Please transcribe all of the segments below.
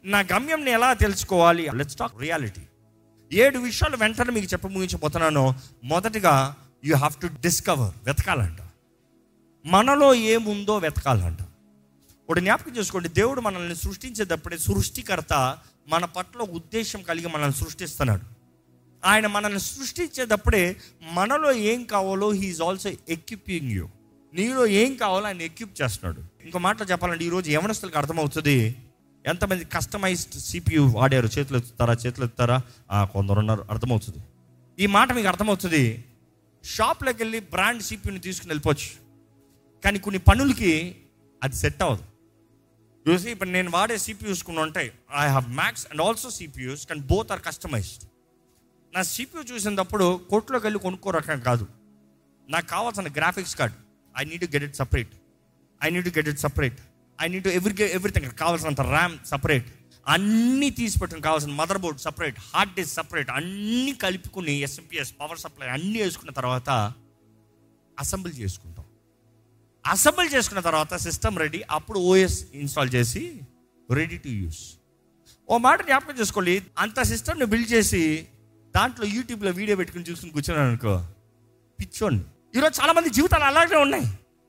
నా గమ్యంని ఎలా తెలుసుకోవాలి లెట్స్ టాక్ రియాలిటీ ఏడు విషయాలు వెంటనే మీకు చెప్ప ముగించబోతున్నాను మొదటిగా యూ హ్యావ్ టు డిస్కవర్ వెతకాలంట మనలో ఏముందో వెతకాలంట ఒకటి జ్ఞాపకం చేసుకోండి దేవుడు మనల్ని సృష్టించేటప్పుడే సృష్టికర్త మన పట్ల ఉద్దేశం కలిగి మనల్ని సృష్టిస్తున్నాడు ఆయన మనల్ని సృష్టించేటప్పుడే మనలో ఏం కావాలో హీఈస్ ఆల్సో ఎక్విపింగ్ యూ నీలో ఏం కావాలో ఆయన ఎక్విప్ చేస్తున్నాడు ఇంకో మాటలో చెప్పాలంటే ఈరోజు యవనస్తులకు అర్థమవుతుంది ఎంతమంది కస్టమైజ్డ్ సిపియు వాడారు చేతులు ఎత్తుతారా చేతులు ఎత్తుతారా ఆ, కొందరు ఉన్నారు అర్థమవుతుంది ఈ మాట మీకు అర్థమవుతుంది షాప్లోకి వెళ్ళి బ్రాండ్ సిపియుని తీసుకుని వెళ్ళిపోవచ్చు కానీ కొన్ని పనులకి అది సెట్ అవ్వదు చూసి ఇప్పుడు నేను వాడే సిపియూస్ కొన్ని ఉంటాయి I have Macs and also CPUs కానీ బోత్ ఆర్ కస్టమైజ్డ్ నా సిపియూ చూసినప్పుడు కోర్టులోకి వెళ్ళి కొనుక్కో రకం కాదు నాకు కావాల్సిన graphics card I need get it separate I need get it separate I need every everything కావాల్సినంత ర్యామ్ సపరేట్ అన్నీ తీసి పెట్టుకుని కావాల్సిన mother board separate hard disk separate అన్నీ కలుపుకుని ఎస్ఎంపిఎస్ పవర్ సప్లై అన్నీ వేసుకున్న తర్వాత అసెంబుల్ చేసుకుంటాం అసెంబుల్ చేసుకున్న తర్వాత సిస్టమ్ రెడీ అప్పుడు ఓఎస్ ఇన్స్టాల్ చేసి రెడీ టు యూస్ ఓ మాట జ్ఞాపకం చేసుకోండి అంత సిస్టమ్ని బిల్డ్ చేసి దాంట్లో యూట్యూబ్లో వీడియో పెట్టుకుని చూసుకుని కూర్చున్నాను అనుకో పిచ్చోండి ఈరోజు చాలా మంది జీవితాలు అలాగే ఉన్నాయి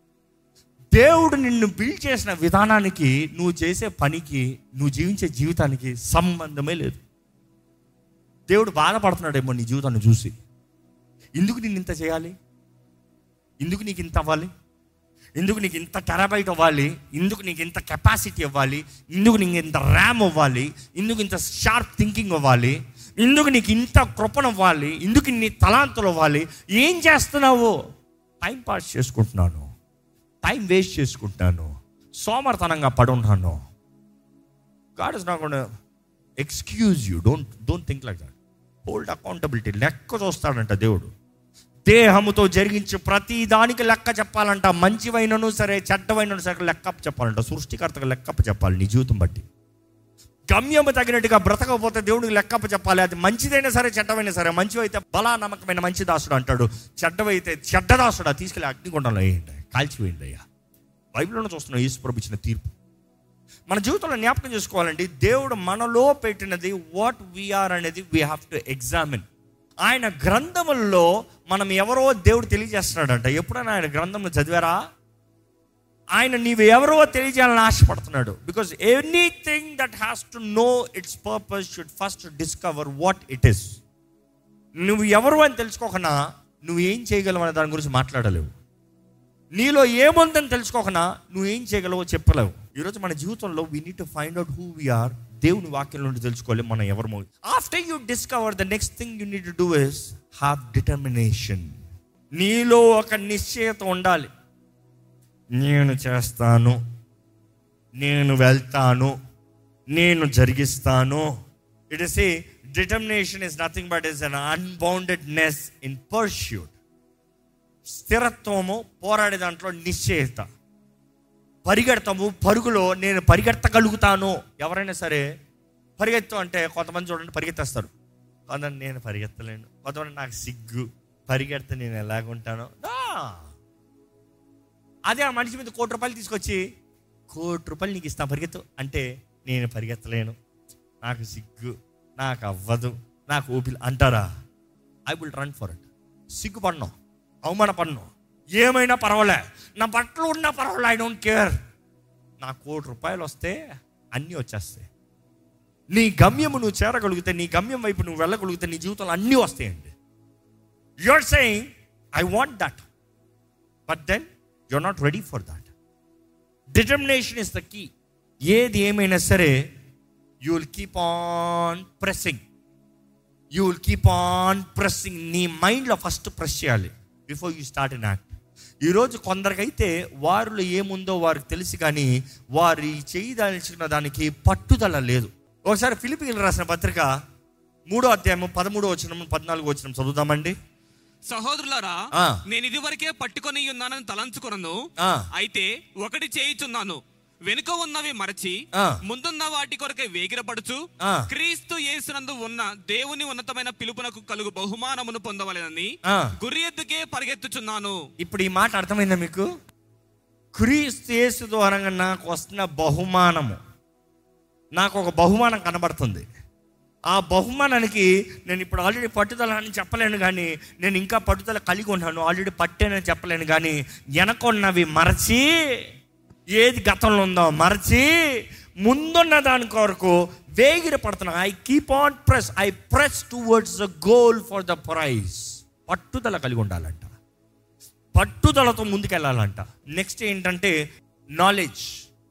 దేవుడు నిన్ను బిల్డ్ చేసిన విధానానికి నువ్వు చేసే పనికి నువ్వు జీవించే జీవితానికి సంబంధమే లేదు దేవుడు బాధపడుతున్నాడేమో నీ జీవితాన్ని చూసి ఎందుకు నేను ఇంత చేయాలి ఎందుకు నీకు ఇంత అవ్వాలి ఎందుకు నీకు ఇంత టెరాబైట్ అవ్వాలి ఎందుకు నీకు ఇంత కెపాసిటీ ఇవ్వాలి ఎందుకు నీకు ఇంత ర్యామ్ అవ్వాలి ఎందుకు ఇంత షార్ప్ థింకింగ్ అవ్వాలి ఎందుకు నీకు ఇంత కృపణ అవ్వాలి ఎందుకు ఇన్ని తలాంతులు అవ్వాలి ఏం చేస్తున్నావు టైం పాస్ చేసుకుంటున్నాను టైం వేస్ట్ చేసుకుంటున్నాను సోమర్తనంగా పడున్నాను God is not excuse you don't don't think like that hold accountability లెక్క చూస్తాడంట దేవుడు దేహముతో జరిగించే ప్రతి దానికి లెక్క చెప్పాలంట మంచివైనను సరే చెడ్డవైనను సరే లెక్క చెప్పాలంట సృష్టికర్తకు లెక్కప్ప చెప్పాలి నీ జీవితం బట్టి గమ్యము తగినట్టుగా బ్రతకపోతే దేవుడికి లెక్కప్ప చెప్పాలి అది మంచిదైనా సరే చెడ్డవైనా సరే మంచివైతే బలా నమ్మకమైన మంచి దాసుడు అంటాడు చెడ్డవైతే చెడ్డ దాసుడా తీసుకెళ్ళి అగ్నిగుండంలో వేయండి కాల్చివేయండి అయ్యా బైబిల్లో చూస్తున్నాం ఈశ్వరపు ఇచ్చిన తీర్పు మన జీవితంలో జ్ఞాపకం చేసుకోవాలండి దేవుడు మనలో పెట్టినది వాట్ వీఆర్ అనేది వీ హ్యావ్ టు ఎగ్జామిన్ ఆయన గ్రంథముల్లో మనం ఎవరో దేవుడు తెలియజేస్తున్నాడంట ఎప్పుడైనా ఆయన గ్రంథంలో చదివారా ఆయన నీవు ఎవరో తెలియజేయాలని ఆశపడుతున్నాడు because anything that has to know its purpose should first discover what it is నువ్వు ఎవరు అని తెలుసుకోకుండా నువ్వు ఏం చేయగలవు అనే దాని గురించి మాట్లాడలేవు నీలో ఏముందని తెలుసుకోకుండా నువ్వు ఏం చేయగలవో చెప్పలేవు ఈరోజు మన జీవితంలో we need to find out who we are దేవుని వాక్యం నుండి తెలుసుకోవాలి మనం ఎవరు after you discover the next thing you need do is have determination నీలో ఒక నిశ్చయత ఉండాలి నేను చేస్తాను నేను వెళ్తాను నేను జరిగిస్తాను it is a determination is nothing but is un unboundedness in pursuit స్థిరత్వము పోరాడే దాంట్లో నిశ్చయత పరిగెడతాము పరుగులో నేను పరిగెత్తగలుగుతాను ఎవరైనా సరే పరిగెత్తు అంటే కొంతమంది చూడండి పరిగెత్తేస్తారు కొంతమంది నేను పరిగెత్తలేను కొంతమంది నాకు సిగ్గు పరిగెడితే నేను ఎలాగుంటాను నా. అదే ఆ మనిషి మీద కోటి రూపాయలు తీసుకొచ్చి కోటి రూపాయలు నీకు ఇస్తాను పరిగెత్తు అంటే నేను పరిగెత్తలేను నాకు సిగ్గు నాకు అవ్వదు నాకు ఊపిరి అంటారా I will run for it సిగ్గుపడను అవమానపడను ఏమైనా పర్వాలే నా బట్టలు ఉన్నా పర్వాలే ఐ డోంట్ కేర్ నా కోటి రూపాయలు వస్తే అన్నీ వచ్చేస్తాయి నీ గమ్యము నువ్వు చేరగలిగితే నీ గమ్యం వైపు నువ్వు వెళ్ళగలిగితే నీ జీవితంలో అన్నీ వస్తాయండి you're saying I want that but then you're not ready for that determination is the key ఏది ఏమైనా సరే you will keep on pressing you will keep on pressing నీ మైండ్లో ఫస్ట్ ప్రెస్ చేయాలి before you start in act ఈరోజు కొందరికైతే వారిలో ఏముందో వారికి తెలుసు కానీ వారి చేయదలిచిన దానికి పట్టుదల లేదు ఒకసారి ఫిలిపిన్లు రాసిన పత్రిక మూడో అధ్యాయం పదమూడో వచ్చిన పద్నాలుగు వచ్చిన చదువుదామండి సహోదరులారా ఆ. నేను ఇదివరకే పట్టుకొని ఉన్నానని తలంచుకొనను ఆ. అయితే ఒకటి చేయుచున్నాను వెనుక ఉన్నవి మరచి ఆ. ముందున్న వాటి కొరకే వేగిరపడుచు ఆ. క్రీస్తు యేసునందు ఉన్న దేవుని ఉన్నతమైన పిలుపునకు కలుగు బహుమానమును పొందవలెనని ఆ. గురి ఎద్దుకే పరిగెత్తుచున్నాను ఇప్పుడు ఈ మాట అర్థమైందా మీకు క్రీస్తు యేసు ద్వారంగా నాకు వస్తున్న బహుమానము నాకు ఒక బహుమానం కనబడుతుంది ఆ బహుమానానికి నేను ఇప్పుడు ఆల్రెడీ పట్టుదల అని చెప్పలేను కానీ నేను ఇంకా పట్టుదల కలిగి ఉన్నాను ఆల్రెడీ పట్టానని చెప్పలేను కానీ వెనకొన్నవి మరచి ఏది గతంలో ఉందో మరచి ముందున్న దాని కొరకు వేగిర పడుతున్నా I keep on press I press towards the goal for the prize పట్టుదల కలిగి ఉండాలంట పట్టుదలతో ముందుకెళ్ళాలంట నెక్స్ట్ ఏంటంటే knowledge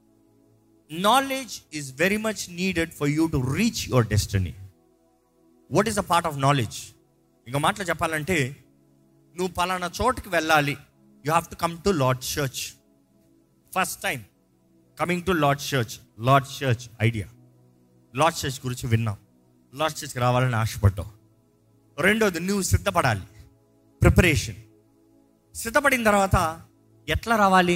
knowledge is very much needed for you to reach your destiny what is the part of knowledge ఇంకా మాటలు చెప్పాలంటే నువ్వు పలానా చోటుకి వెళ్ళాలి you have to come to Lord church first time coming to Lord church Lord church idea Lord church గురించి విన్నాం lord చర్చ్కి రావాలని ఆశపడ్డావు రెండోది నువ్వు సిద్ధపడాలి ప్రిపరేషన్ సిద్ధపడిన తర్వాత ఎట్లా రావాలి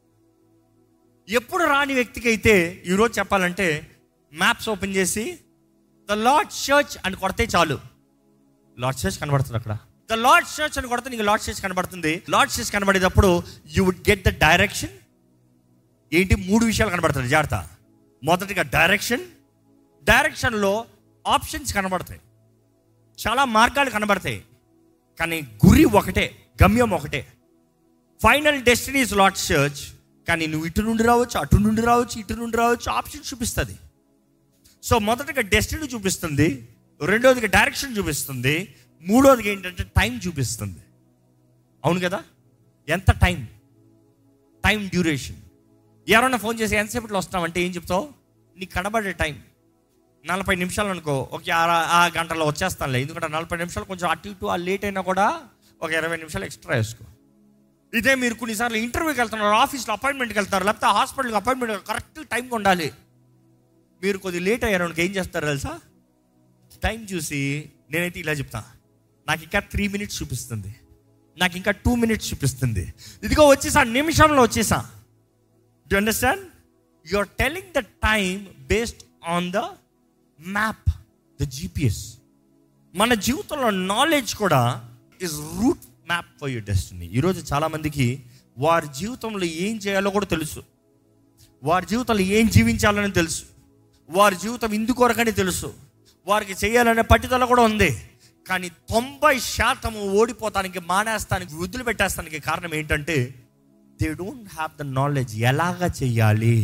ఎప్పుడు రాని వ్యక్తికి అయితే ఈరోజు చెప్పాలంటే మ్యాప్స్ ఓపెన్ చేసి ద లార్డ్ చర్చ్ అని కొడితే చాలు లార్డ్ చర్చ్ కనబడుతుంది అక్కడ ద లార్డ్ చర్చ్ అని కొడితే నీకు లార్డ్ చర్చ్ కనబడుతుంది లార్డ్ చర్చ్ కనబడేటప్పుడు you would get the direction ఏంటి మూడు విషయాలు కనబడుతుంది జాగ్రత్త మొదటిగా డైరెక్షన్ డైరెక్షన్లో ఆప్షన్స్ కనబడతాయి చాలా మార్గాలు కనబడతాయి కానీ గురి ఒకటే గమ్యం ఒకటే final destiny is Lord church కానీ నువ్వు ఇటు నుండి రావచ్చు అటు నుండి రావచ్చు ఇటు నుండి రావచ్చు ఆప్షన్ చూపిస్తుంది సో మొదటగా డెస్టినీ చూపిస్తుంది రెండోదిగా డైరెక్షన్ చూపిస్తుంది మూడోదిగా ఏంటంటే టైం చూపిస్తుంది అవును కదా ఎంత టైం టైం డ్యూరేషన్ ఎవరన్నా ఫోన్ చేసి ఎంతసేపట్లో వస్తామంటే ఏం చెప్తావు నీకు కనబడే టైం నలభై నిమిషాలు అనుకో ఒక ఆ- ఆ గంటలో వచ్చేస్తానులే ఎందుకంటే నలభై నిమిషాలు కొంచెం అటు ఇటు ఆ లేట్ అయినా కూడా ఒక ఇరవై నిమిషాలు ఎక్స్ట్రా వేసుకో ఇదే మీరు కొన్నిసార్లు ఇంటర్వ్యూకి వెళ్తున్నారు ఆఫీస్లో అపాయింట్మెంట్కి వెళ్తారు లేకపోతే హాస్పిటల్కి అపాయింట్మెంట్ కరెక్ట్ టైంకి ఉండాలి మీరు కొద్ది లేట్ అయ్యారు అనుకో ఏం చేస్తారు తెలుసా టైం చూసి నేనైతే ఇలా చెప్తా నాకు ఇంకా త్రీ మినిట్స్ చూపిస్తుంది నాకు ఇంకా టూ మినిట్స్ చూపిస్తుంది ఇదిగో వచ్చేసా నిమిషంలో వచ్చేసా do understand you are telling the time based on the map the GPS మన జీవితంలో నాలెడ్జ్ కూడా is route map for your destiny ఈరోజు చాలామందికి వారి జీవితంలో ఏం చేయాలో కూడా తెలుసు వారి జీవితంలో ఏం జీవించాలని తెలుసు వారి జీవితం ఇందుకొరకని తెలుసు వారికి చేయాలనే పట్టుదల కూడా ఉంది కానీ తొంభై శాతము ఓడిపోతానికి మానేస్తానికి వదిలిపెట్టేస్తానికి కారణం ఏంటంటే they don't have the knowledge ఎలాగ చెయ్యాలి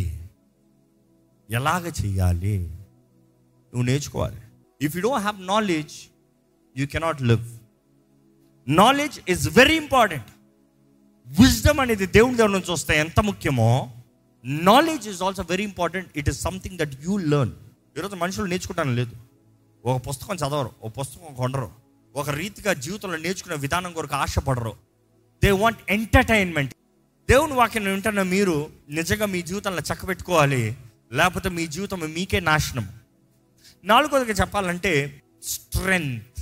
ఎలాగ చెయ్యాలి నువ్వు నేర్చుకోవాలి if you don't have knowledge you cannot live knowledge is very important wisdom అనేది దేవుని దగ్గర నుంచి వస్తే ఎంత ముఖ్యమో knowledge is also very important it is something that you learn ఈరోజు మనుషులు నేర్చుకుంటాను లేదు ఒక పుస్తకం చదవరు ఒక పుస్తకం కొనరు ఒక రీతిగా జీవితంలో నేర్చుకునే విధానం కొరకు ఆశపడరు దే వాంట్ ఎంటర్టైన్మెంట్ దేవుని వాక్యం వింటున్న మీరు నిజంగా మీ జీవితంలో చక్కబెట్టుకోవాలి లేకపోతే మీ జీవితం మీకే నాశనం నాలుగోదిగా చెప్పాలంటే స్ట్రెంగ్త్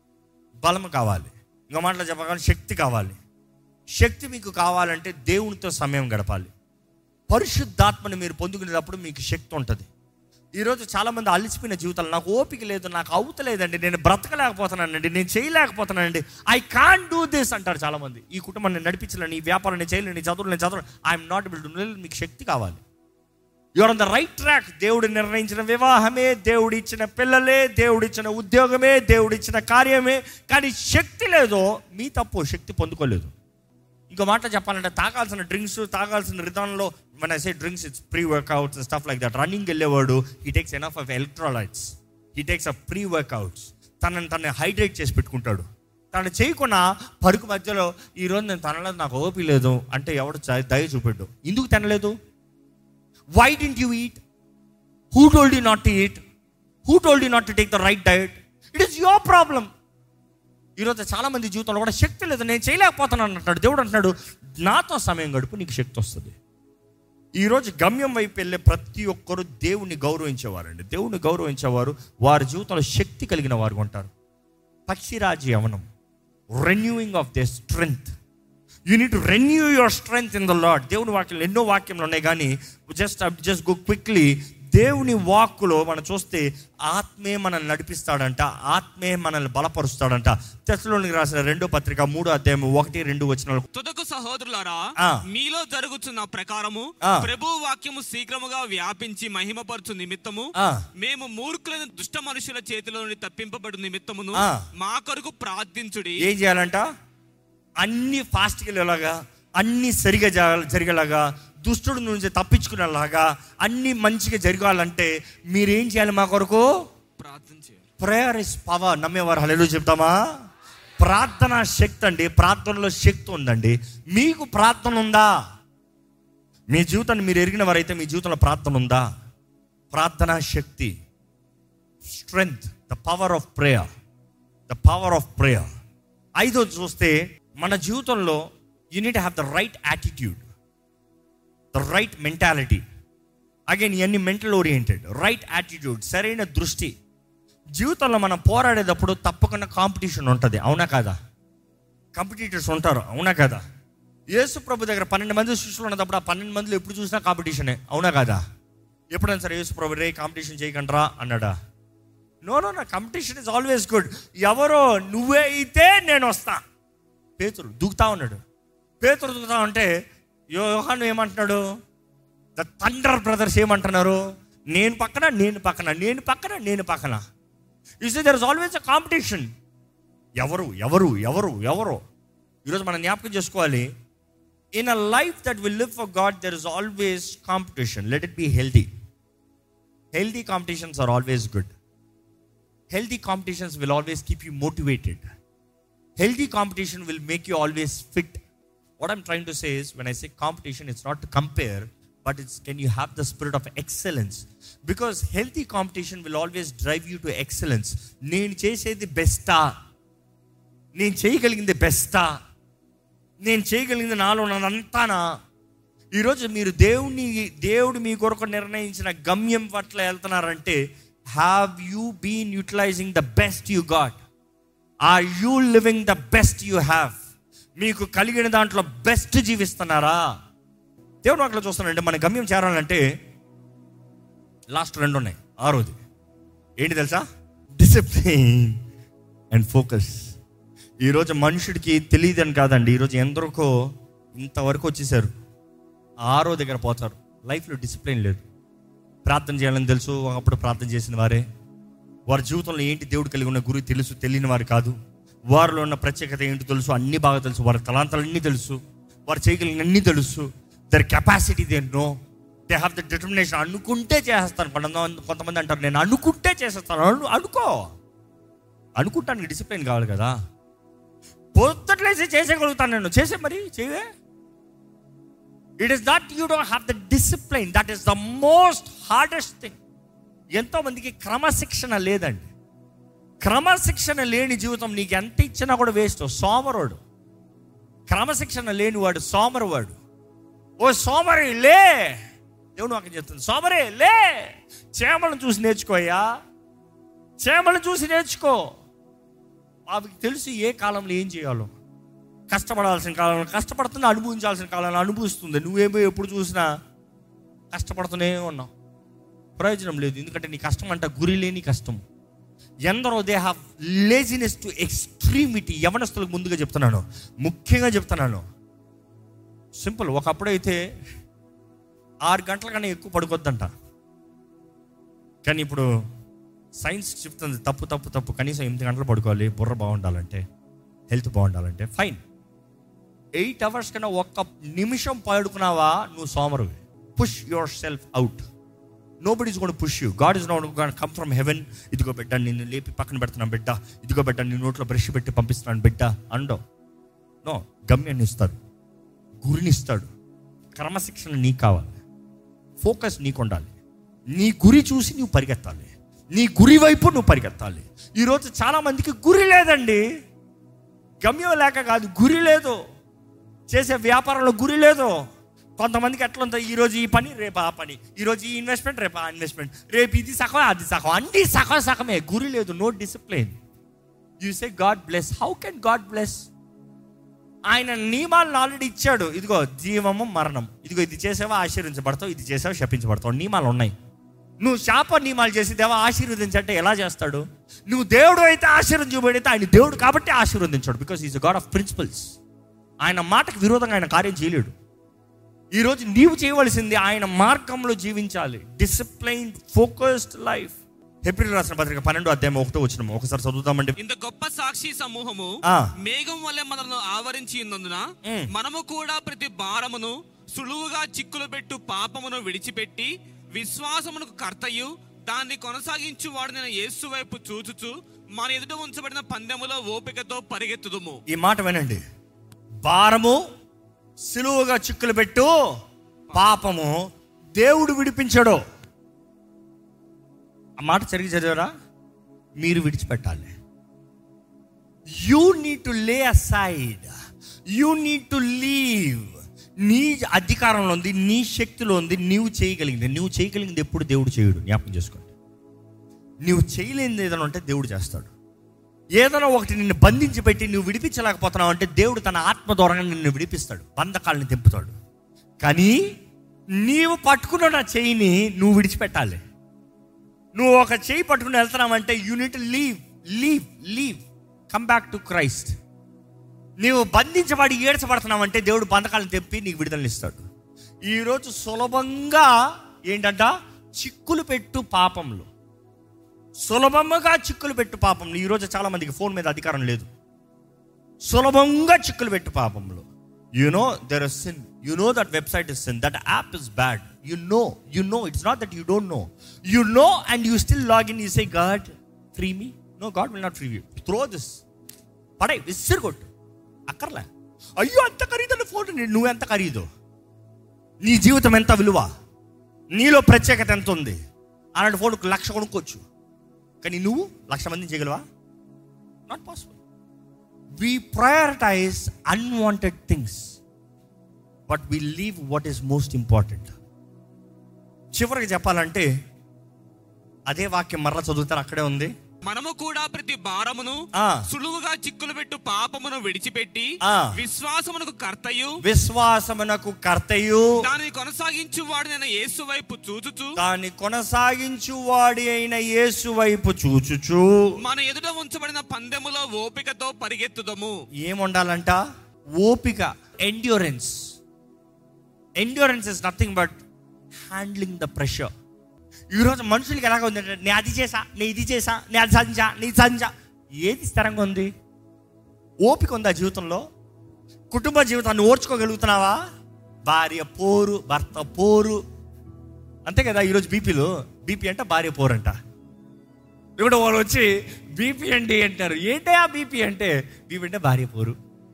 బలం కావాలి ఇంకో మాటలో చెప్పాలి శక్తి కావాలి శక్తి మీకు కావాలంటే దేవునితో సమయం గడపాలి పరిశుద్ధాత్మని మీరు పొందుకునేటప్పుడు మీకు శక్తి ఉంటుంది ఈరోజు చాలామంది అలసిపోయిన జీవితాలు నాకు ఓపిక లేదు నాకు అవుతలేదండి నేను బ్రతకలేకపోతున్నానండి నేను చేయలేకపోతున్నానండి ఐ కాన్ డూ దిస్ అంటారు చాలామంది ఈ కుటుంబాన్ని నడిపించలేను ఈ వ్యాపారం నేను చేయలేను ఈ చదువులు నేను చదవను ఐఎమ్ నాట్ ఎబుల్ టు మీకు శక్తి కావాలి you're on the right track దేవుడు నిర్ణయించిన వివాహమే దేవుడు ఇచ్చిన పిల్లలే దేవుడు ఇచ్చిన ఉద్యోగమే దేవుడు ఇచ్చిన కార్యమే కానీ శక్తి లేదో మీ తప్పు శక్తి పొందుకోలేదు ఇంకో మాట చెప్పాలంటే తాగాల్సిన డ్రింక్స్ తాగాల్సిన విధానంలో మన say drinks it's pre workouts stuff like that running వెళ్ళేవాడు he takes enough of electrolytes he takes a pre workouts తనని తనని హైడ్రేట్ చేసి పెట్టుకుంటాడు తను చేయకుండా పరుకు మధ్యలో ఈరోజు నేను తనలేదు నాకు ఓపి లేదు అంటే ఎవడు చ- దయ చూపెట్టు ఎందుకు తినలేదు why didn't you eat who told you not to eat who told you not to take the right diet it is your problem ఈరోజు చాలా మంది జీవితంలో కూడా శక్తి లేదు నేను చేయలేకపోతున్నాను అంటాడు దేవుడు అంటున్నాడు నాతో సమయం గడుపు నీకు శక్తి వస్తుంది ఈరోజు గమ్యం వైపు వెళ్ళే ప్రతి ఒక్కరు దేవుణ్ణి గౌరవించేవారండి దేవుణ్ణి గౌరవించేవారు వారి జీవితంలో శక్తి కలిగిన వారు ఉంటారు పక్షిరాజు యవనం renewing of the strength you need to renew your strength in the Lord దేవుని వాక్యంలో ఎన్నో వాక్యంలో ఉన్నాయి కానీ జస్ట్ జస్ట్ గో క్విక్లీ దేవుని వాక్కులో మనం చూస్తే ఆత్మే మనల్ని నడిపిస్తాడంట ఆత్మే మనల్ని బలపరుస్తాడంట తెసలోనికి రాసిన రెండో పత్రిక మూడో అధ్యాయం ఒకటి రెండు వచ్చిన తుదకు సహోదరులారా ఆ. మీలో జరుగుతున్న ప్రకారము ఆ. ప్రభు వాక్యము శీఘ్రముగా వ్యాపించి మహిమపరచు నిమిత్తము ఆ. మేము మూర్ఖులైన దుష్ట మనుషుల చేతిలో నుండి తప్పింపబడు నిమిత్తమును ఆ. మా కొరకు ప్రార్థించుడి ఏం చేయాలంట అన్ని ఫాస్ట్గా వెళ్ళేలాగా అన్ని సరిగా జరగ- జరిగేలాగా దుష్టుడి నుంచి తప్పించుకునేలాగా అన్ని మంచిగా జరగాలంటే మీరేం చేయాలి మా కొరకు ప్రార్థన చేయాలి ప్రేయర్ ఇస్ పవర్ నమ్మేవారు హలో చెప్తామా ప్రార్థన శక్తి అండి ప్రార్థనలో శక్తి ఉందండి మీకు ప్రార్థన ఉందా మీ జీవితాన్ని మీరు ఎరిగిన వారైతే మీ జీవితంలో ప్రార్థన ఉందా ప్రార్థనా శక్తి strength the power of prayer the power of prayer ఐదో చూస్తే మన జీవితంలో you need have the right attitude the right mentality again ఇవన్నీ మెంటల్ ఓరియంటెడ్ రైట్ యాటిట్యూడ్ సరైన దృష్టి జీవితంలో మనం పోరాడేటప్పుడు తప్పకుండా కాంపిటీషన్ ఉంటుంది అవునా కాదా కాంపిటీటర్స్ ఉంటారు అవునా కదా యేసు ప్రభు దగ్గర పన్నెండు మంది శిష్యులు ఉన్నప్పుడు ఆ పన్నెండు మందిలో ఎప్పుడు చూసినా కాంపిటీషనే అవునా కాదా ఎప్పుడైనా సరే యేసు ప్రభు రే కాంపిటీషన్ చేయకండ్రా అన్నాడా నో నో నా కాంపిటీషన్ ఇస్ ఆల్వేస్ గుడ్ ఎవరో నువ్వే అయితే నేను వస్తా పేతురు దూకుతా ఉన్నాడు పేతురు దూకుతా ఉంటే యోహాను ఏమంటున్నాడు ద థండర్ బ్రదర్స్ ఏమంటున్నారు నేను పక్కన నేను పక్కన నేను పక్కన నేను పక్కన you see there is always a competition ఎవరు ఎవరు ఎవరు ఎవరు ఈరోజు మనం జ్ఞాపకం చేసుకోవాలి in a life that will live for God there is always competition let it be healthy healthy competitions are always good healthy competitions will always keep you motivated healthy competition will make you always fit what I'm trying to say is when I say competition it's not to compare but it's can you have the spirit of excellence because healthy competition will always drive you to excellence నేను చేసేది బెస్టా నేను చేయగలిగింది బెస్టా నేను చేయగలిగింది నాలో ఉన్నదంతానా ఈరోజు మీరు దేవుని దేవుడు మీ కొరకు నిర్ణయించిన గమ్యం పట్ల వెళ్తున్నారంటే have you been utilizing the best you got are you living the best you have మీకు కలిగిన దాంట్లో బెస్ట్ జీవిస్తున్నారా దేవుడు అట్లా చూస్తానంటే మన గమ్యం చేరాలంటే లాస్ట్ రెండు ఉన్నాయి ఆరోది ఏంటి తెలుసా డిసిప్లిన్ అండ్ ఫోకస్ ఈరోజు మనుషుడికి తెలియదని కాదండి ఈరోజు ఎందరికో ఇంతవరకు వచ్చేసారు ఆరో దగ్గర పోతారు లైఫ్లో డిసిప్లిన్ లేదు ప్రార్థన చేయాలని తెలుసు ఒకప్పుడు ప్రార్థన చేసిన వారే వారి జీవితంలో ఏంటి దేవుడు కలిగి ఉన్న గురి తెలుసు తెలియని వారు కాదు వారిలో ఉన్న ప్రత్యేకత ఏంటి తెలుసు అన్ని బాగా తెలుసు వారి తలాంతాలన్నీ తెలుసు వారు చేయగలిగిన అన్నీ తెలుసు their capacity they know they have the determination అనుకుంటే చేసేస్తాను కొంతమంది కొంతమంది అంటారు నేను అనుకుంటే చేసేస్తాను అను అనుకో అనుకుంటానికి డిసిప్లిన్ కావాలి కదా పొద్దుట్లేసి చేసేయగలుగుతాను నేను చేసే మరి చేయవే it is that you don't have the discipline that is the most hardest thing ఎంతో మందికి క్రమశిక్షణ లేదండి క్రమశిక్షణ లేని జీవితం నీకు ఎంత ఇచ్చినా కూడా వేస్ట్ సోమరుడు క్రమశిక్షణ లేనివాడు సోమరువాడు ఓ సోమరి లే దేవుడు నాకు చెప్తుంది సోమరే లే చేమలను చూసి నేర్చుకోయ్యా చేమలను చూసి నేర్చుకో అవి తెలుసు ఏ కాలంలో ఏం చేయాలో కష్టపడాల్సిన కాలంలో కష్టపడుతుంది అనుభవించాల్సిన కాలంలో అనుభవిస్తుంది నువ్వేమో ఎప్పుడు చూసినా కష్టపడుతూనే ఉన్నావు ప్రయోజనం లేదు ఎందుకంటే నీ కష్టం అంట గురి లేని కష్టం ఎందరో they have laziness to extremity యవనస్తులకు ముందుగా చెప్తున్నాను ముఖ్యంగా చెప్తున్నాను సింపుల్ ఒకప్పుడైతే ఆరు గంటల కన్నా ఎక్కువ పడుకోద్దంట కానీ ఇప్పుడు సైన్స్ చెప్తుంది తప్పు తప్పు తప్పు కనీసం ఎనిమిది గంటలు పడుకోవాలి బుర్ర బాగుండాలంటే హెల్త్ బాగుండాలంటే ఫైన్ ఎయిట్ అవర్స్ కన్నా ఒక్క నిమిషం పడుకున్నావా నువ్వు సోమరువి push yourself out nobody is gonna push you God is not come from heaven ఇదిగో బిడ్డ నిన్ను లేపి పక్కన పెడుతున్నాను బిడ్డ ఇదిగో బిడ్డ నీ నోట్లో బ్రష్ పెట్టి పంపిస్తున్నాను బిడ్డ అండో నో గమ్యాన్ని ఇస్తాడు గురిని ఇస్తాడు క్రమశిక్షణ నీకు కావాలి ఫోకస్ నీకు ఉండాలి నీ గురి చూసి నువ్వు పరిగెత్తాలి నీ గురి వైపు నువ్వు పరిగెత్తాలి ఈరోజు చాలా మందికి గురి లేదండి గమ్యం లేక కాదు గురి లేదు చేసే వ్యాపారంలో గురి లేదు కొంతమందికి ఎట్లా ఉంటుంది ఈరోజు ఈ పని రేపు ఆ పని ఈరోజు ఈ ఇన్వెస్ట్మెంట్ రేపు ఆ ఇన్వెస్ట్మెంట్ రేపు ఇది సగం అది సగం అన్ని సగం సగమే గురి లేదు no discipline you say God bless how can God bless ఆయన నియమాలను ఆల్రెడీ ఇచ్చాడు ఇదిగో జీవము మరణం ఇదిగో ఇది చేసావా ఆశీర్వించబడతావు ఇది చేసావా శపించబడతావు నియమాలు ఉన్నాయి నువ్వు శాప నియమాలు చేసి దేవ ఆశీర్వదించంటే ఎలా చేస్తాడు నువ్వు దేవుడు అయితే ఆశీర్వదించబడితే ఆయన దేవుడు కాబట్టి ఆశీర్వదించాడు because is God of principles ఆయన మాటకు విరోధంగా ఆయన కార్యం చేయలేడు ఈరోజు నీవు చేయవలసింది ఆయన మార్గంలో జీవించాలి డిసిప్లైన్ ఫోకస్డ్ లైఫ్ ఏప్రిల్ రాసిన పత్రిక పన్నెండు అధ్యాయం ఒకటో వచ్చిన ఒకసారి చదువుతామండి ఇంత గొప్ప సాక్షి సమూహము ఆ. మేఘం వల్లే మనల్ని ఆవరించి ఉన్నందున మ్. మనము కూడా ప్రతి భారమును సులువుగా చిక్కులు పెట్టు పాపమును విడిచిపెట్టి విశ్వాసమునకు కర్తయు దాన్ని కొనసాగించు వాడిన యేసు వైపు చూచుచు మన ఎదుట ఉంచబడిన పందెములో ఓపికతో పరిగెత్తుదుము ఈ మాట వినండి భారము సిలువగా చిక్కులు పెట్టు పాపము దేవుడు విడిపించడు ఆ మాట సరిగ్గా చదివారా మీరు విడిచిపెట్టాలి you need to lay aside you need to leave నీ అధికారంలో ఉంది నీ శక్తిలో ఉంది నీవు చేయగలిగింది నువ్వు చేయగలిగింది ఎప్పుడు దేవుడు చేయడు జ్ఞాపకం చేసుకోండి నువ్వు చేయలేనిది ఏదైనా ఉంటే దేవుడు చేస్తాడు ఏదైనా ఒకటి నిన్ను బంధించి పెట్టి నువ్వు విడిపించలేకపోతున్నావు అంటే దేవుడు తన ఆత్మ ద్వారా నిన్ను విడిపిస్తాడు బంధకాలను తెంపుతాడు కానీ నీవు పట్టుకున్న నా చెయ్యిని నువ్వు విడిచిపెట్టాలి నువ్వు ఒక చెయ్యి పట్టుకుని వెళ్తున్నావంటే you need leave leave leave come back to Christ నీవు బంధించబడి ఏడ్చబడుతున్నావంటే దేవుడు బంధకాలను తెప్పి నీకు విడుదల ఇస్తాడు ఈరోజు సులభంగా ఏంటంట చిక్కులు పెట్టు పాపంలో సులభంగా చిక్కులు పెట్టు పాపంలో ఈరోజు చాలా మందికి ఫోన్ మీద అధికారం లేదు సులభంగా చిక్కులు పెట్టు పాపంలో you know there is sin you know that website is sin that app is bad you know you know it's not that you don't know you know and you still log in you say God free me no God will not free you throw this పడే విసిరు కొట్టు అక్కర్లే అయ్యో అంత ఖరీదైన phone నువ్వు ఎంత ఖరీదు నీ జీవితం ఎంత విలువ నీలో ప్రత్యేకత ఎంత ఉంది అలాంటి ఫోన్ లక్ష కొనుక్కోవచ్చు కానీ నువ్వు లక్ష మందిని చేయగలవా not possible we prioritize unwanted things but we leave what is most important చివరికి చెప్పాలంటే అదే వాక్యం మరలా చదువుతారు అక్కడే ఉంది మనము కూడా ప్రతి భారమును ఆ. సులువుగా చిక్కులు పెట్టు పాపమును విడిచిపెట్టి ఆ. విశ్వాసమునకు కర్తయు విశ్వాసమునకు కర్తయు దానిని కొనసాగించు వాడు నేను యేసు వైపు చూచుచు దాన్ని కొనసాగించు వాడి అయిన యేసు వైపు చూచుచు మన ఎదుట ఉంచబడిన పందెములో ఓపికతో పరిగెత్తుదము ఏముండాలంట ఓపిక endurance endurance is nothing but handling the pressure ఈరోజు మనుషులకి ఎలాగ ఉందంటే నేను అది చేసా నేను ఇది చేసా నేను అది సాధించా నీ సాధించా ఏది స్థిరంగా ఉంది ఓపిక ఉందా జీవితంలో కుటుంబ జీవితాన్ని ఓర్చుకోగలుగుతున్నావా భార్య పోరు భర్త పోరు అంతే కదా ఈరోజు బీపీలు బీపీ అంటే భార్య పోరు అంట ఇప్పుడు వాళ్ళు వచ్చి బీపీ అండి అంటారు ఏంటే ఆ బీపీ అంటే బీపీ అంటే భార్య పోరు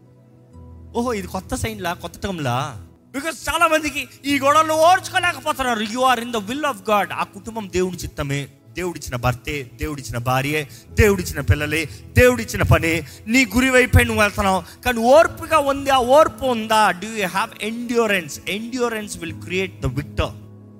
ఓహో ఇది కొత్త సైన్లా కొత్త టర్మ్లా బికాస్ చాలా మందికి ఈ గొడవలు ఓర్చుకోలేకపోతున్నారు you are in the will of God ఆ కుటుంబం దేవుడి చిత్తమే దేవుడిచ్చిన భర్తే దేవుడిచ్చిన భార్యే దేవుడిచ్చిన పిల్లలే దేవుడిచ్చిన పని నీ గురి వైపే నువ్వు వెళ్తున్నావు కానీ ఓర్పుగా ఉంది ఆ ఓర్పు ఉందా do you have endurance endurance will create the victor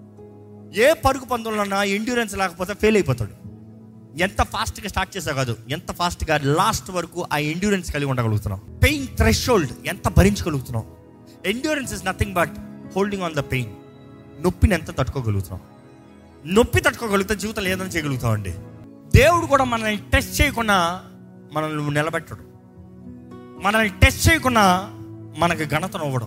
ఏ పరుగు పందులన్నా ఎండ్యూరెన్స్ లేకపోతే ఫెయిల్ అయిపోతాడు ఎంత ఫాస్ట్గా స్టార్ట్ చేసావు కాదు ఎంత ఫాస్ట్గా లాస్ట్ వరకు ఆ ఎండ్యూరెన్స్ కలిగి ఉండగలుగుతున్నాం పెయిన్ థ్రెషోల్డ్ ఎంత భరించగలుగుతున్నాం endurance is nothing but holding on the pain నొప్పిని ఎంత తట్టుకోగలుగుతున్నాం నొప్పి తట్టుకోగలిగితే జీవితంలో ఏదైనా చేయగలుగుతాం అండి దేవుడు కూడా మనల్ని టెస్ట్ చేయకుండా మనల్ని నిలబెట్టడు మనల్ని టెస్ట్ చేయకుండా మనకి ఘనతను ఇవ్వడం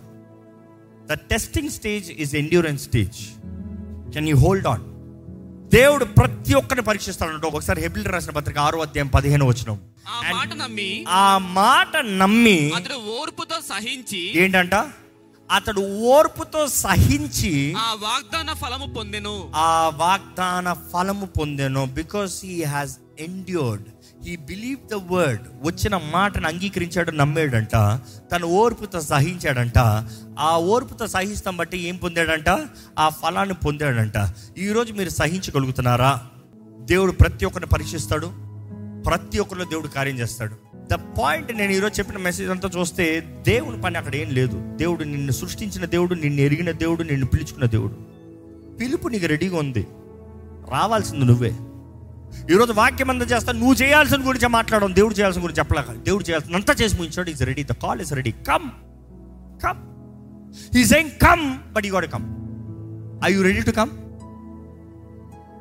the testing stage is endurance stage can you hold on దేవుడు ప్రతి ఒక్కరిని పరీక్షిస్తాడు ఒకసారి హెబిల్ రాసిన పత్రిక ఆరో అధ్యాయం పదిహేను వచ్చిన ఆ మాట నమ్మి ఆ మాట నమ్మి అతడు ఓర్పుతో సహించి ఏంటంట అతడు ఓర్పుతో సహించి ఆ వాగ్దాన ఫలము పొందెను ఆ వాగ్దాన ఫలము పొందెను because he has endured he believe the word వచ్చిన మాటను అంగీకరించాడు నమ్మాడంట తను ఓర్పుతో సహించాడంట ఆ ఓర్పుతో సహిస్తాం బట్టి ఏం పొందాడంట ఆ ఫలాన్ని పొందాడంట ఈరోజు మీరు సహించగలుగుతున్నారా దేవుడు ప్రతి ఒక్కరిని పరీక్షిస్తాడు ప్రతి ఒక్కరిలో దేవుడు కార్యం చేస్తాడు ద పాయింట్ నేను ఈరోజు చెప్పిన మెసేజ్ అంతా చూస్తే దేవుని పని అక్కడ ఏం లేదు దేవుడు నిన్ను సృష్టించిన దేవుడు నిన్ను ఎరిగిన దేవుడు నిన్ను పిలుచుకున్న దేవుడు పిలుపు నీకు రెడీగా ఉంది రావాల్సింది నువ్వే ఈరోజు వాక్యం అంతా చేస్తా నువ్వు చేయాల్సిన గురించి మాట్లాడడం దేవుడు చేయాల్సిన గురించి చెప్పలేక దేవుడు చేయాల్సిన అంతా చేసి ముగించాడు is ready the call is ready come come he saying come but you got come I you ready to come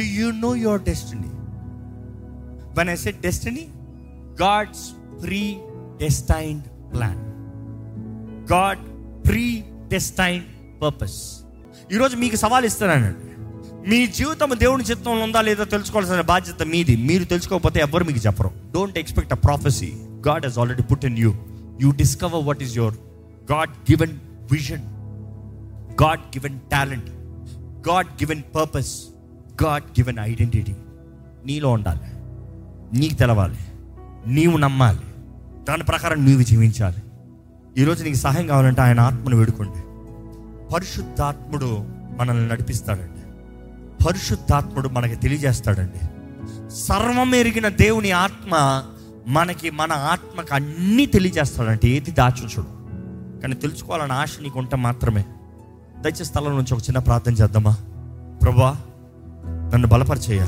do you know your destiny when I set destiny God's predestined plan God predestined purpose ఈరోజు మీకు సవాల్ ఇస్తున్నానండి మీ జీవితం దేవుని చిత్తంలో ఉందా లేదా తెలుసుకోవాల్సిన బాధ్యత మీది మీరు తెలుసుకోకపోతే ఎవరు మీకు చెప్పరు don't expect a prophecy God he's already put in you you discover what is your God given vision God given talent God given purpose God given identity నీలో ఉండాలి నీకు తెలవాలి నీవు నమ్మాలి దాని ప్రకారం నీవు జీవించాలి ఈరోజు నీకు సహాయం కావాలంటే ఆయన ఆత్మను వేడుకోండి పరిశుద్ధాత్ముడు మనల్ని నడిపిస్తాడండి పరిశుద్ధాత్ముడు మనకి తెలియజేస్తాడండి సర్వం ఎరిగిన దేవుని ఆత్మ మనకి మన ఆత్మకు అన్నీ తెలియజేస్తాడంటే ఏది దాచుంచడు కానీ తెలుసుకోవాలని ఆశ నీకు ఉంటే మాత్రమే దయచేసి స్థలం నుంచి ఒక చిన్న ప్రార్థన చేద్దామా ప్రభా నన్ను బలపరిచేయ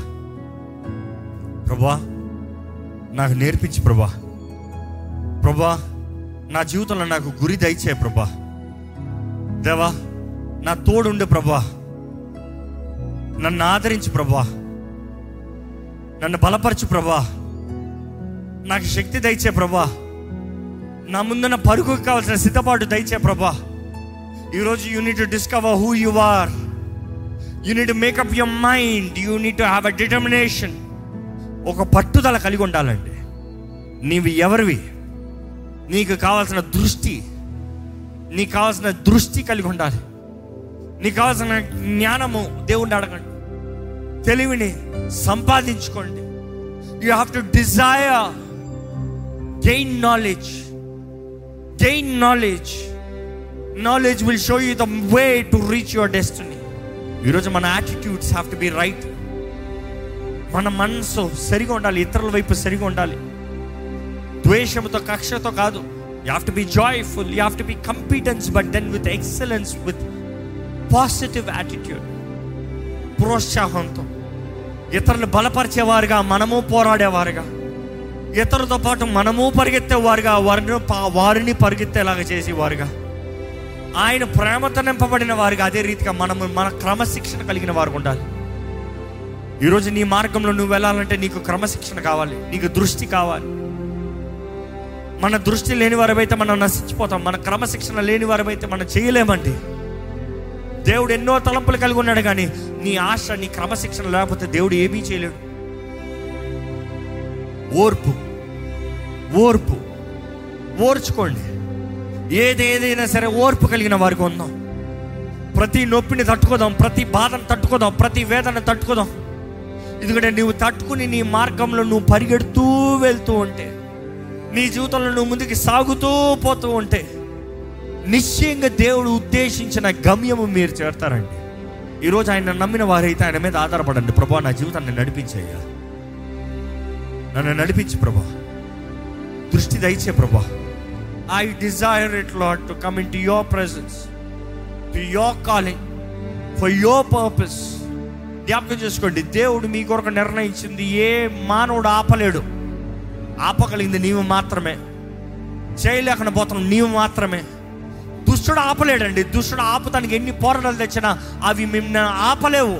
ప్రభా నాకు నేర్పించి ప్రభా ప్రభా నా జీవితంలో నాకు గురి దయచే ప్రభా దేవా నా తోడుండే ప్రభా నన్ను ఆదరించి ప్రభా నన్ను బలపరచు ప్రభా నాకు శక్తి దయచే ప్రభా నా ముందున్న పరుగుకు కావాల్సిన సిద్ధపాటు దయచే ప్రభా ఈరోజు you need to discover who you are you need make up your mind you need to have a determination ఒక పట్టుదల కలిగి ఉండాలండి నీవు ఎవరివి నీకు కావాల్సిన దృష్టి నీకు కావాల్సిన దృష్టి కలిగి ఉండాలి నీకు కావాల్సిన జ్ఞానము దేవుణ్ణి అడగండి తెలివిని సంపాదించుకోండి you have to desire gain knowledge gain knowledge knowledge will show you the way to reach your destiny ఈరోజు మన attitudes have to be right మన మనసు సరిగా ఉండాలి ఇతరుల వైపు సరిగా ఉండాలి ద్వేషంతో కక్షతో కాదు you have to be joyful you have to be competence but then with excellence with positive attitude ప్రోత్సాహంతో ఇతరులు బలపరిచేవారుగా మనము పోరాడేవారుగా ఇతరులతో పాటు మనము పరిగెత్తేవారుగా వారిని పా- వారిని పరిగెత్తేలాగా చేసేవారుగా ఆయన ప్రేమతో నింపబడిన వారుగా అదే రీతిగా మనము మన క్రమశిక్షణ కలిగిన వారు ఉండాలి ఈరోజు నీ మార్గంలో నువ్వు వెళ్ళాలంటే నీకు క్రమశిక్షణ కావాలి నీకు దృష్టి కావాలి మన దృష్టి లేని వారమైతే మనం నశించిపోతాం మన క్రమశిక్షణ లేని వారమైతే మనం చేయలేమండి దేవుడు ఎన్నో తలంపులు కలిగి ఉన్నాడు కానీ నీ ఆశ నీ క్రమశిక్షణ లేకపోతే దేవుడు ఏమీ చేయలేడు ఓర్పు ఓర్పు ఓర్చుకోండి ఏది ఏదైనా సరే ఓర్పు కలిగిన వారికి ఉందాం ప్రతి నొప్పిని తట్టుకోదాం ప్రతి బాధను తట్టుకోదాం ప్రతి వేదన తట్టుకోదాం ఎందుకంటే నువ్వు తట్టుకుని నీ మార్గంలో నువ్వు పరిగెడుతూ వెళ్తూ ఉంటే నీ జీవితంలో నువ్వు ముందుకు సాగుతూ పోతూ ఉంటే నిశ్చయంగా దేవుడు ఉద్దేశించిన గమ్యము మీరు చేరతారండి ఈరోజు ఆయన నమ్మిన వారైతే ఆయన మీద ఆధారపడండి ప్రభా నా జీవితాన్ని నడిపించేయ్యా నన్ను నడిపించి ప్రభా దృష్టి దయచే ప్రభా I desire it lot to come in to your presence to your calling for your purpose జ్ఞాపకం చేసుకోండి దేవుడు మీ కొరకు నిర్ణయించింది ఏ మానవుడు ఆపలేడు ఆపగలిగింది నీవు మాత్రమే చేయలేకుండా పోతున్నాం నీవు మాత్రమే దుష్టుడు ఆపలేడండి దుష్టుడు ఆపుతానికి ఎన్ని పోరాటాలు తెచ్చినా అవి మిమ్మల్ని ఆపలేవు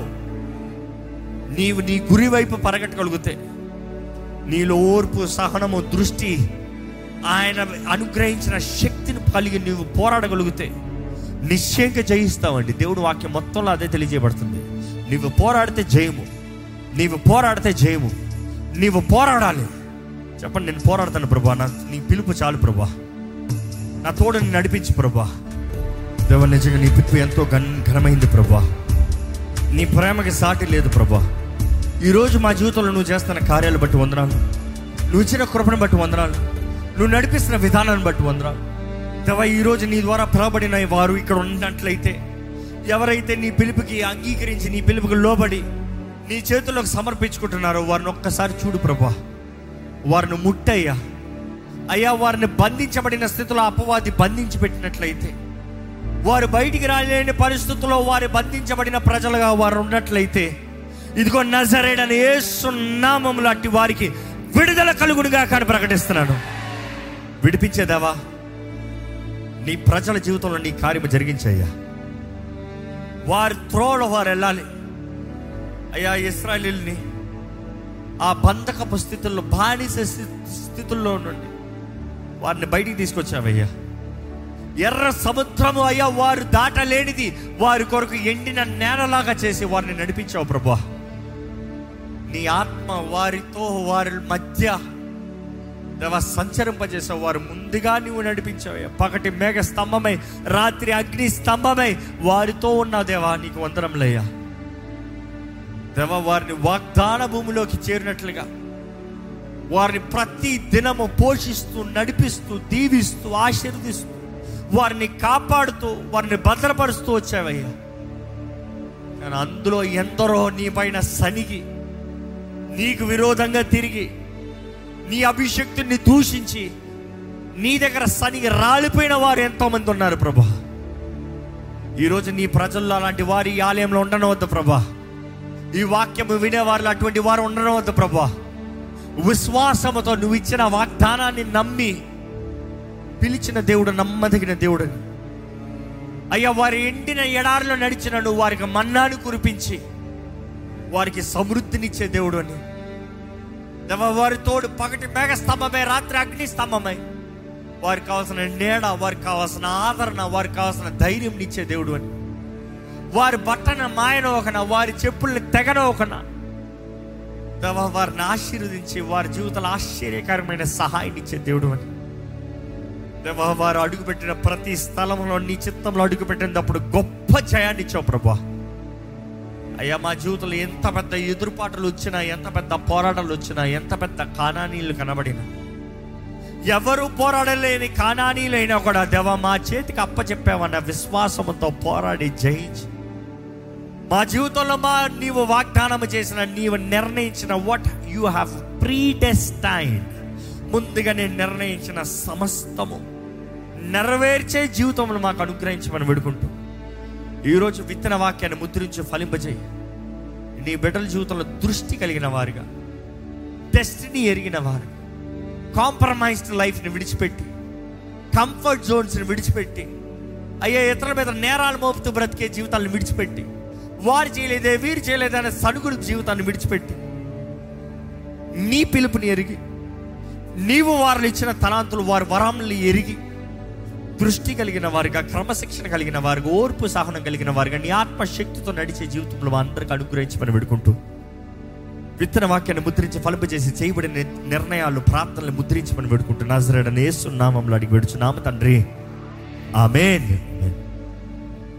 నీవు నీ గురి వైపు పరిగెట్టగలిగితే నీలో ఓర్పు సహనము దృష్టి ఆయన అనుగ్రహించిన శక్తిని కలిగి నీవు పోరాడగలిగితే నిశ్చయంగా జయిస్తావండి దేవుడు వాక్యం మొత్తంలో అదే తెలియజేయబడుతుంది నీవు పోరాడితే జయము నీవు పోరాడితే జయము నీవు పోరాడాలి చెప్పండి నేను పోరాడతాను ప్రభా నా నీ పిలుపు చాలు ప్రభా నా తోడని నడిపించు ప్రభా దేవ నిజంగా నీ పిలుపు ఎంతో ఘన ఘనమైంది ప్రభా నీ ప్రేమకి సాటి లేదు ప్రభా ఈరోజు మా జీవితంలో నువ్వు చేస్తున్న కార్యాలు బట్టి వందనాలు నువ్వు ఇచ్చిన కృపను బట్టి వందనాలు నువ్వు నడిపిస్తున్న విధానాన్ని బట్టి వందనాలు దేవ ఈరోజు నీ ద్వారా పిలవబడిన వారు ఇక్కడ ఉన్నట్లయితే ఎవరైతే నీ పిలుపుకి అంగీకరించి నీ పిలుపుకి లోబడి నీ చేతుల్లోకి సమర్పించుకుంటున్నారో వారిని ఒక్కసారి చూడు ప్రభా వారిని ముట్టయ్యా అయ్యా వారిని బంధించబడిన స్థితిలో అపవాది బంధించి పెట్టినట్లయితే వారు బయటికి రాలేని పరిస్థితుల్లో వారు బంధించబడిన ప్రజలుగా వారు ఉన్నట్లయితే ఇదిగో నజరేడని ఏసునామములు అట్టి వారికి విడుదల కలుగుడుగా కానీ ప్రకటిస్తున్నాను విడిపించేదావా నీ ప్రజల జీవితంలో నీ కార్యము జరిగించయ్యా వారి త్రోవ వారు వెళ్ళాలి అయ్యా ఇస్రాయలీల్ని ఆ బంధకపు స్థితుల్లో బానిస స్థి- స్థితుల్లో నుండి వారిని బయటికి తీసుకొచ్చావయ్యా ఎర్ర సముద్రము అయ్యా వారు దాటలేనిది వారి కొరకు ఎండిన నేలలాగా చేసి వారిని నడిపించావు ప్రభా నీ ఆత్మ వారితో వారి మధ్య దేవా సంచరింపజేసావు వారు ముందుగా నువ్వు నడిపించావయ్యా పగటి మేఘ స్తంభమై రాత్రి అగ్ని స్తంభమై వారితో ఉన్న దేవా నీకు వందరంలయ్యా దేవా వారిని వాగ్దాన భూమిలోకి చేరినట్లుగా వారిని ప్రతి దినము పోషిస్తూ నడిపిస్తూ దీవిస్తూ ఆశీర్దిస్తూ వారిని కాపాడుతూ వారిని భద్రపరుస్తూ వచ్చావయ్యా కానీ అందులో ఎందరో నీ పైన సనిగి నీకు విరోధంగా తిరిగి నీ అభిషక్తుని దూషించి నీ దగ్గర సనిగి రాలిపోయిన వారు ఎంతోమంది ఉన్నారు ప్రభా ఈరోజు నీ ప్రజల్లో అలాంటి వారి ఈ ఆలయంలో ఉండనవద్దు ప్రభా ఈ వాక్యము వినేవారు అటువంటి వారు ఉండనవద్దు ప్రభా విశ్వాసముతో నువ్వు ఇచ్చిన వాగ్దానాన్ని నమ్మి పిలిచిన దేవుడు నమ్మదగిన దేవుడు అయ్యా వారి ఎండిన ఎడారిలో నడిచిన నువ్వు వారికి మన్నాను కురిపించి వారికి సమృద్ధినిచ్చే దేవుడు అని దేవా, వారి తోడు పగటి మేఘ స్తంభమై రాత్రి అగ్ని స్తంభమై వారికి కావాల్సిన నీడ వారికి కావాల్సిన ఆదరణ వారికి కావాల్సిన ధైర్యం ఇచ్చే దేవుడు అని వారి బట్టన మాయన ఒకన వారి చెప్పుల్ని తెగన ఒకన దేవా, వారిని ఆశీర్వదించి వారి జీవితంలో ఆశ్చర్యకరమైన సహాయం ఇచ్చే దేవుడు అని దేవా వారు అడుగుపెట్టిన ప్రతి స్థలంలో నీ చిత్తంలో అడుగుపెట్టినప్పుడు గొప్ప జయాన్ని ఇచ్చావు ప్రభా అయ్యా మా జీవితంలో ఎంత పెద్ద ఎదురుపాటలు వచ్చినా ఎంత పెద్ద పోరాటాలు వచ్చినా ఎంత పెద్ద కానానీలు కనబడినా ఎవరు పోరాడలేని కానానీలైనా కూడా దేవా మా చేతికి అప్పచెప్పావన్న విశ్వాసంతో పోరాడి జయించి మా జీవితంలో మా నీవు వాగ్దానం చేసిన నీవు నిర్ణయించిన వాట్ యు హ్యావ్ ప్రీడెస్టైన్ ముందుగా నేను నిర్ణయించిన సమస్తము నెరవేర్చే జీవితంలో మాకు అనుగ్రహించమని వేడుకుంటూ ఈరోజు విత్తన వాక్యాన్ని ముద్రించి ఫలింపజేయి నీ బిడ్డల జీవితంలో దృష్టి కలిగిన వారుగా డెస్టినీ ఎరిగిన వారు కాంప్రమైజ్డ్ లైఫ్ని విడిచిపెట్టి కంఫర్ట్ జోన్స్ని విడిచిపెట్టి అయ్యా ఇతరుల మీద నేరాలు మోపుతూ బ్రతికే జీవితాలను విడిచిపెట్టి వారు చేయలేదే వీరు చేయలేదే అనే సనుగుడు జీవితాన్ని విడిచిపెట్టి నీ పిలుపుని ఎరిగి నీవు వారిని ఇచ్చిన తలాంతులు వారి వరాలను ఎరిగి దృష్టి కలిగిన వారుగా క్రమశిక్షణ కలిగిన వారుగా ఓర్పు సహనం కలిగిన వారుగా నీ ఆత్మశక్తితో నడిచే జీవితంలో మా అందరికి అనుగ్రహించి పని పెడుకుంటూ విత్తన వాక్యాన్ని ముద్రించి ఫలింపజేసి చేయబడిన నిర్ణయాలు ప్రార్థనలు ముద్రించి పని పెడుకుంటూ నజరడని ఏసునామంలో అడిగి పెడుచున్నాము తండ్రి ఆమెన్